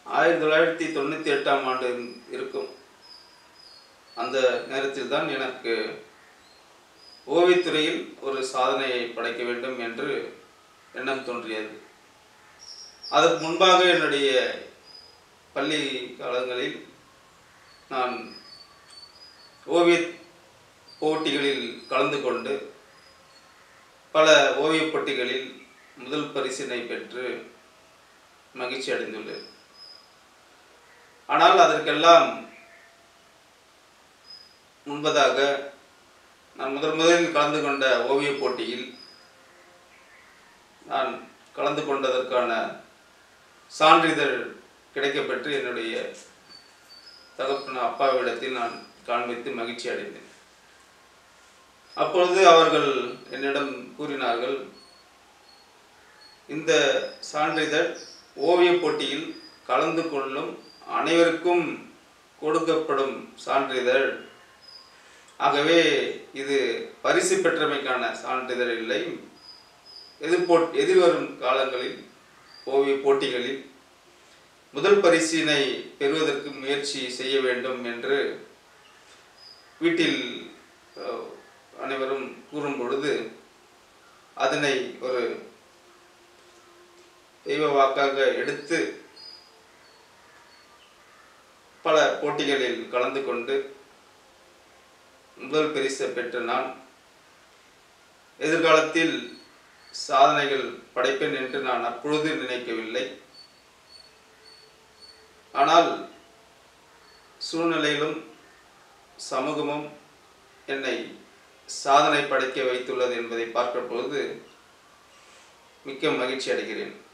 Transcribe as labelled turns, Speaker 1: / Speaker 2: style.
Speaker 1: ஆயிரத்தி தொள்ளாயிரத்தி தொண்ணூற்றி எட்டாம் ஆண்டு இருக்கும் அந்த நேரத்தில் தான் எனக்கு ஓவியத்துறையில் ஒரு சாதனையை படைக்க வேண்டும் என்று எண்ணம் தோன்றியது அதற்கு முன்பாக என்னுடைய பள்ளி காலங்களில் நான் ஓவிய போட்டிகளில் கலந்து கொண்டு பல ஓவியப் போட்டிகளில் முதல் பரிசினை பெற்று மகிழ்ச்சி அடைந்துள்ளேன் ஆனால் அதற்கெல்லாம் முன்பதாக நான் முதல் முதலில் கலந்து கொண்ட ஓவியப் போட்டியில் நான் கலந்து கொண்டதற்கான சான்றிதழ் கிடைக்கப்பெற்று என்னுடைய தகப்பன அப்பாவிடத்தில் நான் காண்பித்து மகிழ்ச்சி அடைந்தேன் அப்பொழுது அவர்கள் என்னிடம் கூறினார்கள் இந்த சான்றிதழ் ஓவியப் போட்டியில் கலந்து கொள்ளும் அனைவருக்கும் கொடுக்கப்படும் சான்றிதழ் ஆகவே இது பரிசு பெற்றமைக்கான சான்றிதழ் இல்லை எதிர்போ எதிர்வரும் காலங்களில் ஓவிய போட்டிகளில் முதல் பரிசினை பெறுவதற்கு முயற்சி செய்ய வேண்டும் என்று வீட்டில் அஹ், அனைவரும் கூறும் பொழுது அதனை ஒரு தெய்வ வாக்காக எடுத்து பல போட்டிகளில் கலந்து கொண்டு முதல் பரிசை பெற்ற நான் எதிர்காலத்தில் சாதனைகள் படைப்பேன் என்று நான் அப்பொழுது நினைக்கவில்லை ஆனால் சூழ்நிலையிலும் சமூகமும் என்னை சாதனை படைக்க வைத்துள்ளது என்பதை பார்க்கும் பொழுது மிக்க மகிழ்ச்சி அடைகிறேன்